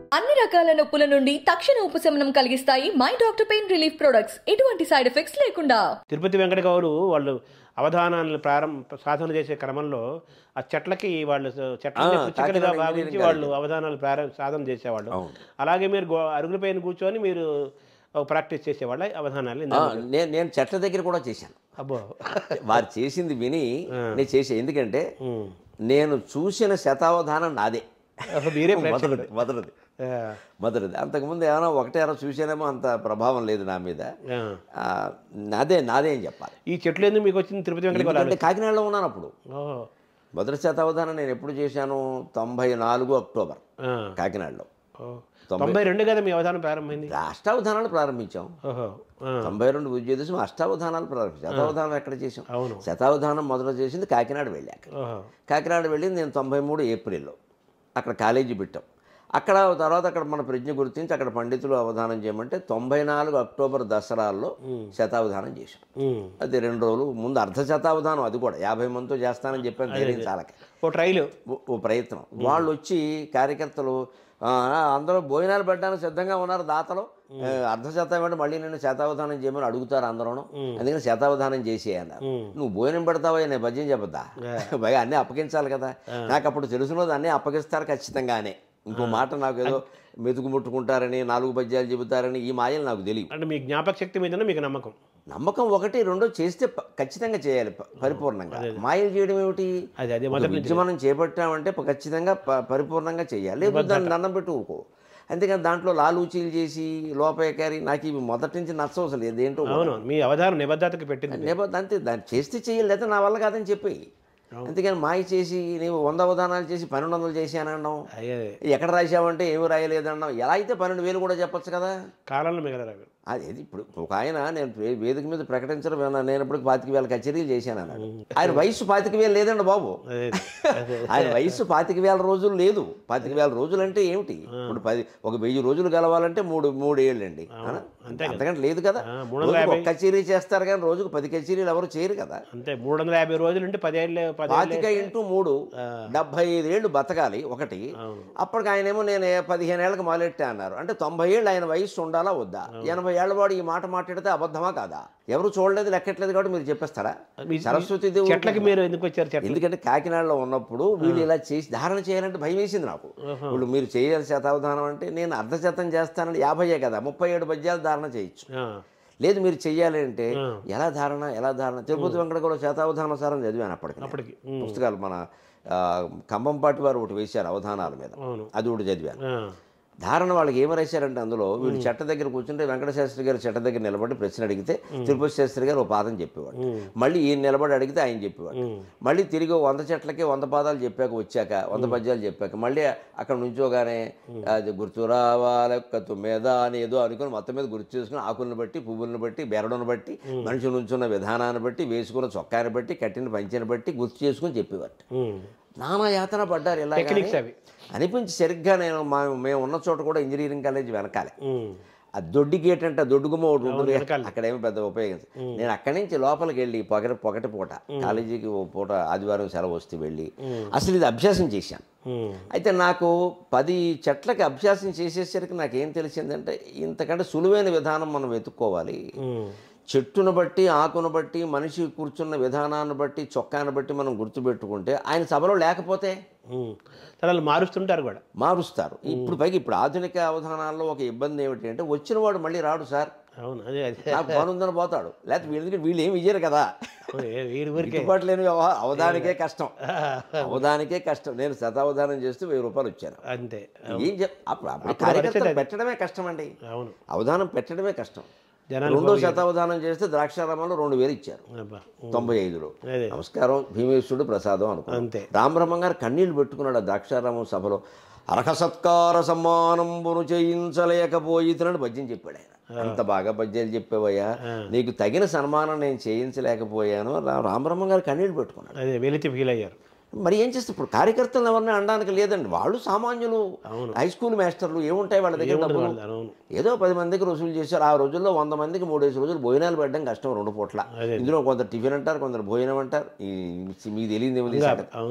అన్ని రకాల నొప్పుల నుండి తక్షణ ఉపశమనం కలిగిస్తాయి my doctor pain relief products ఎటువంటి సైడ్ ఎఫెక్ట్స్ లేకుండా తిరుపతి వెంకట గౌడు వాళ్ళు అవధానాలను ప్రారంభ సాధన చేసే క్రమంలో ఆ చెట్లకి వాళ్ళు చెట్లని ఆ, పుచ్చికలుగా కాకినాడ భావించి ఇంజనీరింగ్ వాళ్ళు కాలేజ్. అవధానాలు ప్రారంభ సాధన చేసేవాళ్ళు అవును. అలాగే మీరు గో- అరుగుల పైన కూర్చొని మీరు ఒక ప్రాక్టీస్ చేసేవాళ్ళ అవధానాలు ఆ, ఇందాక నేను నేను చెట్ల దగ్గర కూడా చేశాను అబ్బో వారు చేసింది విని నేను చేసే ఎందుకంటే ఉమ్. నేను చూసిన శతావధానం నాదే అసలు మీరే మొదటిది ప్రేక్షకుడు. మొదటిది ఆ, మొదటిది అంతకుముందు ఏమైనా ఒకటే ఏమైనా చూసానేమో అంత ప్రభావం లేదు నా మీద ఆ. ఆ, నాదే నాదే అని చెప్పాలి ఈ చెట్లు ఎందుకు మీకు వచ్చింది తిరుపతి వెంకట గౌడు ఎందుకంటే కాకినాడలో ఉన్నాను అప్పుడు ఓహో. మొదటి శతావధానం నేను ఎప్పుడు చేశాను తొంభై నాలుగు అక్టోబర్ ఆ. కాకినాడలో ఓ. తొంభై రెండు కదా మీ అవధానం ప్రారంభమైంది అష్టావధానాలు ప్రారంభించాం ఓహో ఆ. తొంభై రెండు విజయోదశం అష్టావధానాలు ప్రారంభించాం శతావధానం ఎక్కడ చేసాం అవును శతావధానం మొదలు చేసింది కాకినాడ వెళ్ళాక ఓహో కాకినాడ వెళ్ళింది నేను తొంభై మూడు ఏప్రిల్లో అక్కడ కాలేజీ పెట్టాం అక్కడ తర్వాత అక్కడ మన ప్రజ్ఞ గుర్తించి అక్కడ పండితులు అవధానం చేయమంటే తొంభై నాలుగు అక్టోబర్ దసరాల్లో శతావధానం చేశాం ఉమ్. అది రెండు రోజులు ముందు అర్ధ శతావధానం అది కూడా యాభై మందితో చేస్తానని చెప్పాను ధైర్యం చాలక ఓ ట్రైలు ఓ- ఓ ప్రయత్నం వాళ్ళు వచ్చి కార్యకర్తలు "ఆ, అందరూ భోజనాలు పెట్టడానికి సిద్ధంగా ఉన్నారు దాతలు ఆ, అర్ధ శతం అంటే మళ్ళీ నేను శతావధానం చేయమని అడుగుతారు అందరూ అందుకని శతావధానం చేసి అన్నారు నువ్వు భోజనం పెడతావా నేను భజ్యం చెప్పద్దా భయ అన్నీ అప్పగించాలి కదా నాకు అప్పుడు తెలుసున్నది అన్నీ అప్పగిస్తారు ఖచ్చితంగానే ఇంకో మాట నాకు ఏదో మెతుకు ముట్టుకుంటారని నాలుగు పద్యాలు చెబుతారని ఈ మాయలు నాకు తెలియదు అంటే మీ జ్ఞాపక శక్తి మీద మీకు నమ్మకం నమ్మకం ఒకటి రెండో చేస్తే ప- ఖచ్చితంగా చేయాలి ప- పరిపూర్ణంగా మాయలు చేయడం ఏమిటి అది అదే ఒక మొదటి విద్య మనం చేపట్టామంటే ప- ఖచ్చితంగా ప- పరిపూర్ణంగా చేయాలి లేదు దాన్ని దండం పెట్టి ఊరుకో అంతేకాని దాంట్లో లాలూచీలు చేసి లోపేకారి నాకు ఇవి మొదటి నుంచి నచ్చవు అసలు ఇదేంటో అవును మీ అవధానం నిబద్ధతకి పెట్టింది లేకపోతే అంతే దాన్ని చేస్తే చేయాలి లేకపోతే నా వల్ల కాదని చెప్పి అందుకని మాయ చేసి నీవు వంద అవధానాలు చేసి పన్నెండు వందలు చేశానన్నాం అయ్యే ఎక్కడ రాసావంటే ఏమి రాయలేదన్నాం ఎలా అయితే పన్నెండు వేలు కూడా చెప్పొచ్చు కదా కాలంలో మిగలరావు అది ఇది ఇప్పుడు ఒక ఆయన నేను వే- వేదిక మీద ప్రకటించడం విన్నాను. నేను ఇప్పుడు పాతిక వేల కచేరీలు చేశాను అన్నాడు ఆయన వయసు పాతిక వేలు లేదండి బాబు అదే అదే ఆయన వయసు పాతిక వేల రోజులు లేదు పాతిక వేల రోజులు అంటే ఏమిటి ఇప్పుడు పది ఒక వెయ్యి రోజులు గెలవాలంటే మూడు మూడు ఏళ్ళండి అవునా? అంతకంటే లేదు కదా ఆ, మూడు రోజుకు ఒక కచేరీ చేస్తారు కానీ రోజుకు పది కచేరీలు ఎవరు చేయరు కదా అంతే మూడు వందల యాభై రోజులు ఉంటే పదేళ్ళు పదేళ్ళు పాతిక ఇంటూ మూడు డెబ్బై ఐదు ఏళ్ళు బతకాలి ఒకటి అవును. అప్పటికి ఆయనేమో నేను పదిహేను ఏళ్ళకి మొదలెట్టా అన్నారు అంటే తొంభై ఏళ్ళు ఆయన వయసు ఉండాలా వద్దా ఎనభై ఏళ్ళ వాడు ఈ మాట మాట్లాడితే అబద్ధమా కాదా ఎవరు చూడలేదు లెక్కట్లేదు కాబట్టి మీరు చెప్పేస్తారా మీ- సరస్వతి చెట్లకి మీరు ఎందుకు వచ్చారు చెట్లు ఎందుకంటే కాకినాడలో ఉన్నప్పుడు వీళ్ళు ఇలా చేసి ధారణ చేయాలంటే భయం వేసింది నాకు ఇప్పుడు మీరు చేయాలి శతావధానం అంటే నేను అర్ధ శతం చేస్తానని యాభైయే కదా ముప్పై ఏడు పద్యాలు ధారణ చేయొచ్చు ఆ, లేదు మీరు చెయ్యాలి అంటే ఎలా ధారణ ఎలా ధారణ తిరుపతి వెంకట కూడా శతావధాన సారం చదివాను అప్పటికి నేను. అప్పటికి ఉమ్, పుస్తకాలు మన ఆ, కంబంపాటి వారు ఒకటి వేశారు అవధానాల మీద అవును అది ఒకటి చదివాను ఆ, ధారణ వాళ్ళకి ఏమి రాశారంటే అందులో వీళ్ళు చెట్ట దగ్గర కూర్చుంటే వెంకట శాస్త్రి గారు చెట్ట దగ్గర నిలబడి ప్రశ్న అడిగితే తిరుపతి శాస్త్రి గారు ఒక పాదం చెప్పేవాడు మళ్ళీ ఈయన నిలబడి అడిగితే ఆయన చెప్పేవాడు మళ్ళీ తిరిగి ఓ వంద చెట్లకి వంద పాదాలు చెప్పాక వచ్చాక వంద పద్యాలు చెప్పాక మళ్ళీ అక్కడ నుంచోగానే అది గుర్తు రావాలొక్క తుమ్మేద అని ఏదో అనుకుని మొత్తం మీద గుర్తు చేసుకుని ఆకులను బట్టి పువ్వులను బట్టి బెరడును బట్టి మనిషి నుంచున్న విధానాన్ని బట్టి వేసుకున్న చొక్కాని బట్టి కట్టిన పంచెని బట్టి గుర్తు చేసుకుని చెప్పేవారు ఉమ్, నానా యాతన పడ్డారు ఇలా టెక్నిక్స్ అవి అనిపించి సరిగ్గా నేను మా మేము ఉన్న చోట కూడా ఇంజనీరింగ్ కాలేజ్ వెనకాలే ఉమ్, ఆ దొడ్డి గేట్ అంటే ఆ దొడ్డుగుమ్మ ఒకటి ఉంటుంది వెనకాల. అక్కడ ఏమి పెద్ద ఉపయోగించదు నేను అక్కడి నుంచి లోపలికి వెళ్ళి పొగటి పొగటి పూట కాలేజీకి ఓ పూట ఆదివారం సెలవు వస్తే వెళ్ళి అసలు ఇది అభ్యాసం చేశాను ఉమ్, అయితే నాకు పది చెట్లకి అభ్యాసం చేసేసరికి నాకు ఏం తెలిసిందంటే ఇంతకంటే సులువైన విధానం మనం వెతుక్కోవాలి ఉమ్, చెట్టును బట్టి ఆకును బట్టి మనిషి కూర్చున్న విధానాన్ని బట్టి చొక్కాను బట్టి మనం గుర్తుపెట్టుకుంటే ఆయన సభలో లేకపోతే ఉమ్. సరే వాళ్ళు మారుస్తుంటారు కూడా మారుస్తారు ఇప్పుడు పైకి ఇప్పుడు ఆధునిక అవధానాల్లో ఒక ఇబ్బంది ఏమిటి అంటే వచ్చిన వాడు మళ్ళీ రాడు సార్ అవును అదే అదే నాకు పని ఉందని పోతాడు లేకపోతే వీళ్ళకి వీళ్ళు ఏమి ఇయ్యరు కదా అవును, ఏ- వీడి ఊరికే గిట్టుబాటు లేని వ్యవహా- అవధానికే కష్టం అవధానికే కష్టం నేను శతావధానం చేస్తూ వెయ్యి రూపాయలు వచ్చాను అంతే ఏం చెప్ అప్పుడు అప్పుడు కార్యకర్తలు పెట్టడమే కష్టం అండి అవును అవధానం పెట్టడమే కష్టం జనాలు రెండో శతావధానం చేస్తే ద్రాక్షారామంలో రెండు వేలు ఇచ్చారు అబ్బా తొంభై ఐదులో అదే నమస్కారం భీమేశ్వరుడు ప్రసాదం అనుకున్నాం అంతే రామబ్రహ్మ గారు కన్నీళ్లు పెట్టుకున్నాడు ఆ ద్రాక్షారామం సభలో అర్హ సత్కార సమ్మానంబును చేయించలేకపోయితనని భజ్యం చెప్పాడు ఆయన అంత బాగా భజ్యాలు చెప్పావయ్యా నీకు తగిన సన్మానం నేను చేయించలేకపోయాను రా- రామబ్రహ్మ గారు కన్నీళ్లు పెట్టుకున్నాడు అదే వెలితి ఫీల్ అయ్యారు మరి ఏం చేస్తే ఇప్పుడు కార్యకర్తలు ఎవరిని అనడానికి లేదండి వాళ్ళు సామాన్యులు హై స్కూల్ మాస్టర్లు ఏముంటాయి వాళ్ళ దగ్గర డబ్బులు వాళ్ళు, అవును ఏదో పది మందికి రుసులు చేశారు ఆ రోజుల్లో వంద మందికి మూడేసి రోజులు భోజనాలు పెట్టడం కష్టం రెండు పూట్ల అదే. ఇందులో కొందరు టిఫిన్ అంటారు కొందరు భోజనం అంటారు ఈ మీకు తెలియదు ఏమి అవును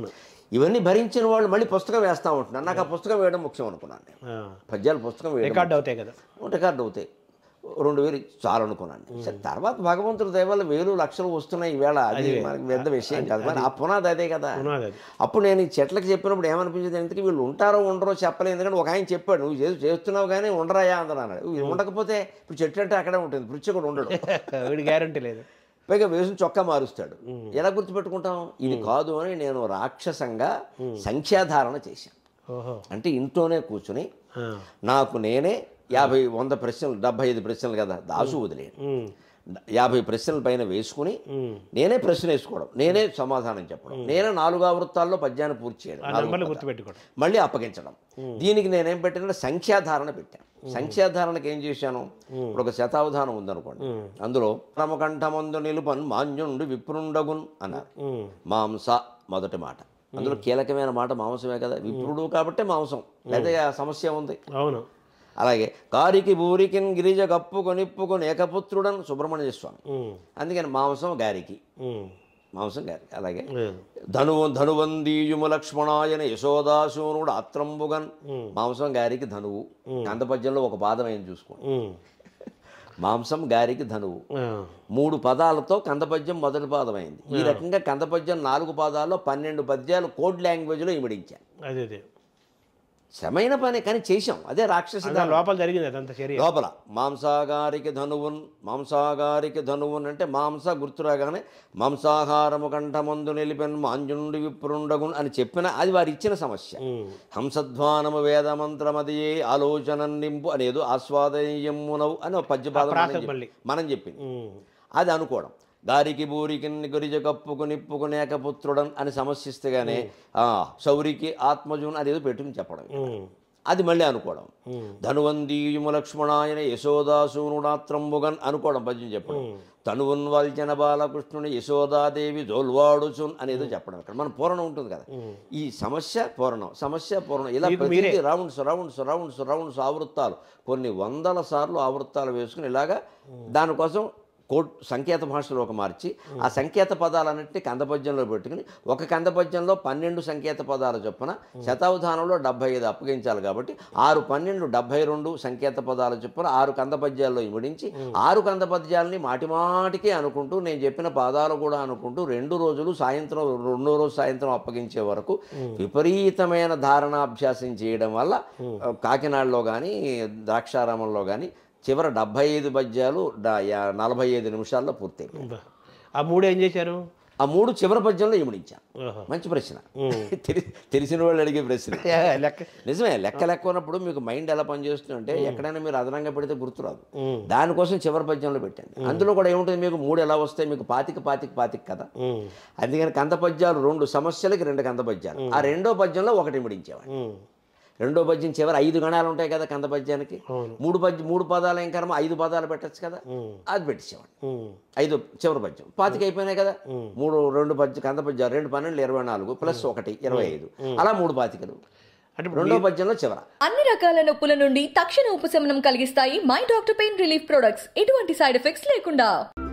ఇవన్నీ భరించిన వాళ్ళు మళ్ళీ పుస్తకం వేస్తూ ఉంటున్నారు నాకు ఆ పుస్తకం వేయడం ముఖ్యం అనుకున్నాను నేను ఆ. పద్యాలు పుస్తకం వేయడం రికార్డ్ అవుతాయి కదా రికార్డు అవుతాయి రెండు వేలు చాలు అనుకున్నాను సరే తర్వాత భగవంతుడి దయవల్ల వేలు లక్షలు వస్తున్నాయి ఈవేళ అది మనకి పెద్ద విషయం కాదు మరి ఆ పునాది అదే కదా పునాది అది. అప్పుడు నేను ఈ చెట్లకి చెప్పినప్పుడు ఏమనిపించింది ఎందుకు వీళ్ళు ఉంటారో ఉండరో చెప్పలేదు ఎందుకంటే ఒక ఆయన చెప్పాడు నువ్వు చేస్తు- చేస్తున్నావు కానీ ఉండరాయా అందరూ అన్నాడు "ఇది ఉండకపోతే ఇప్పుడు చెట్టు అంటే అక్కడే ఉంటుంది పృచ్ఛకుడు ఉండడు వీడి గ్యారంటీ లేదు పైగా వేసిన చొక్కా మారుస్తాడు ఎలా గుర్తుపెట్టుకుంటాం ఇది కాదు అని నేను రాక్షసంగా సంఖ్యాధారణ చేశాను ఓహో అంటే ఇంట్లోనే కూర్చుని ఆ. నాకు నేనే యాభై వంద ప్రశ్నలు డెబ్బై ఐదు ప్రశ్నలు కదా దాసు వదిలేను ఉమ్. యాభై ప్రశ్నల పైన వేసుకుని ఉమ్. నేనే ప్రశ్న వేసుకోవడం నేనే సమాధానం చెప్పడం నేనే నాలుగు ఆవృత్తాల్లో పద్యాన్ని పూర్తి చేయడం ఆ నాలుగు నెంబర్లు పద్యాలు. గుర్తుపెట్టుకోవడం మళ్ళీ అప్పగించడం దీనికి నేనేం పెట్టానంటే సంఖ్యాధారణ పెట్టాను సంఖ్యాధారణకి ఏం చేశాను ఇప్పుడు ఒక శతావధానం ఉందనుకోండి అందులో రమకంఠమందు నిలుపన్ మాన్యుండు విప్రుండగున్ అన్నారు ఉమ్. మాంస మొదటి మాట అందులో కీలకమైన మాట మాంసమే కదా విప్రుడు కాబట్టే మాంసం లేదా ఆ సమస్య ఉంది అవును అలాగే కారికి బూరికిన్ గిరిజ కప్పు కొనిప్పుకొని ఏకపుత్రుడన్ సుబ్రహ్మణ్య స్వామి ఉమ్. అందుకని మాంసం గారికి ఉమ్. మాంసం గారికి అలాగే లేదు. ధనువు ధనువందీయుము లక్ష్మణాయన యశోదాశూనుడు ఆత్రంబుగన్ మాంసం గారికి ధనువు కందపద్యంలో ఒక పాదం అయింది చూసుకోండి ఉమ్. మాంసం గారికి ధనువు ఆ. మూడు పదాలతో కందపద్యం మొదటి పాదం అయింది ఈ రకంగా కందపద్యం నాలుగు పాదాల్లో పన్నెండు పద్యాలు కోడ్ లాంగ్వేజ్లో ఇమిడించాను అదే అదే శ్రమైన పని కానీ చేశాం అదే రాక్షస అదే లోపల జరిగింది అదంతా చర్య లోపల మాంసాగారికి ధనువున్ మాంసాగారికి ధనువున్ అంటే మాంస గుర్తురాగానే మాంసాహారము కంఠమందు నిలిపెన్ మాంజుండి విప్రుండగున్ అని చెప్పిన అది వారు ఇచ్చిన సమస్య ఉమ్. హంసధ్వానము వేదమంత్రమదియే ఆలోచన నింపు అనేదో ఆస్వాదనీయమునవు అని ఒక పద్యపాదం మనం ప్రాసం చెప్పి- మళ్ళీ. మనం చెప్పింది ఉమ్. అది అనుకోవడం గారికి బూరికి గురిజ కప్పుకు నిప్పుకునేక పుత్రుడన్ అని సమస్యస్తేగానే ఆ, శౌరికి ఆత్మజున్ అదేదో పెట్టుకుని చెప్పడం ఉమ్. అది మళ్ళీ అనుకోవడం ఉమ్. ధనువందీయుము లక్ష్మణాయన యశోదాసూనుడాత్రంబుగన్ అనుకోవడం పద్యం చెప్పడం తనువున్ వాల్చన బాలకృష్ణుని యశోదాదేవి జోల్వాడుచున్ అనేది చెప్పడం ఇక్కడ మన పూరణం ఉంటుంది కదా ఈ సమస్య పూరణం సమస్య పూరణం ఇలా మీకు ప్రతిదీ రౌండ్స్ రౌండ్స్ రౌండ్స్ రౌండ్స్ ఆవృత్తాలు కొన్ని వందల సార్లు ఆవృత్తాలు వేసుకుని ఇలాగా దానికోసం కోడ్ సంకేత భాషలో ఒక మార్చి ఆ సంకేత పదాలన్నింటినీ కందపద్యంలో పెట్టుకుని ఒక కందపద్యంలో పన్నెండు సంకేత పదాల చొప్పున శతావధానంలో డెబ్బై ఐదు అప్పగించాలి కాబట్టి ఆరు పన్నెండు డెబ్బై రెండు సంకేత పదాల చొప్పున ఆరు కందపద్యాల్లో ఇమిడించి ఆరు కందపద్యాలని మాటి మాటికి అనుకుంటూ నేను చెప్పిన పాదాలు కూడా అనుకుంటూ రెండు రోజులు సాయంత్రం రెండో రోజు సాయంత్రం అప్పగించే వరకు విపరీతమైన ధారణాభ్యాసం చేయడం వల్ల ఆ, కాకినాడలో కానీ ద్రాక్షారామంలో కానీ చివర డెబ్బై ఐదు పద్యాలు డ- యా- నలభై ఐదు నిమిషాల్లో పూర్తయిపోయాయి బా. ఆ మూడు ఏం చేశారు ఆ మూడు చివరి పద్యంలో ఇమిడించాను ఓహో. మంచి ప్రశ్న తెలి- తెలిసిన వాళ్ళు అడిగే ప్రశ్న ఏ, లెక్క నిజమే లెక్క లెక్క ఉన్నప్పుడు మీకు మైండ్ ఎలా పనిచేస్తుందంటే ఎక్కడైనా మీరు అదనంగా పెడితే గుర్తురాదు ఉమ్. దానికోసం చివరి పద్యంలో పెట్టండి అందులో కూడా ఏముంటుంది మీకు మూడు ఎలా వస్తాయి మీకు పాతిక పాతిక పాతిక కదా ఉమ్. అందుకని కంద పద్యాలు రెండు సమస్యలకి రెండు కంద పద్యాలు ఆ రెండో పద్యంలో ఒకటి ఇమిడించేవాడు ఉమ్. రెండో పద్యం చివరి ఐదు గణాలు ఉంటాయి కదా కంద పద్యానికి అవును. మూడు పద్యం మూడు పదాలు ఏం కర్మ ఐదు పదాలు పెట్టచ్చు కదా ఉమ్. అది పెట్టేసేవాడు ఉమ్. ఐదు చివరి పద్యం పాతిక అయిపోయినాయి కదా మూడు రెండు పద్య కంద పద్యాలు రెండు పన్నెండు ఇరవై నాలుగు ప్లస్ ఒకటి ఇరవై ఐదు అలా మూడు పాతికలు అంటే ఇప్పుడు రెండో పద్యంలో చివర అన్ని రకాల నొప్పుల నుండి తక్షణ ఉపశమనం కలిగిస్తాయి my doctor pain relief products ఎటువంటి సైడ్ ఎఫెక్ట్స్ లేకుండా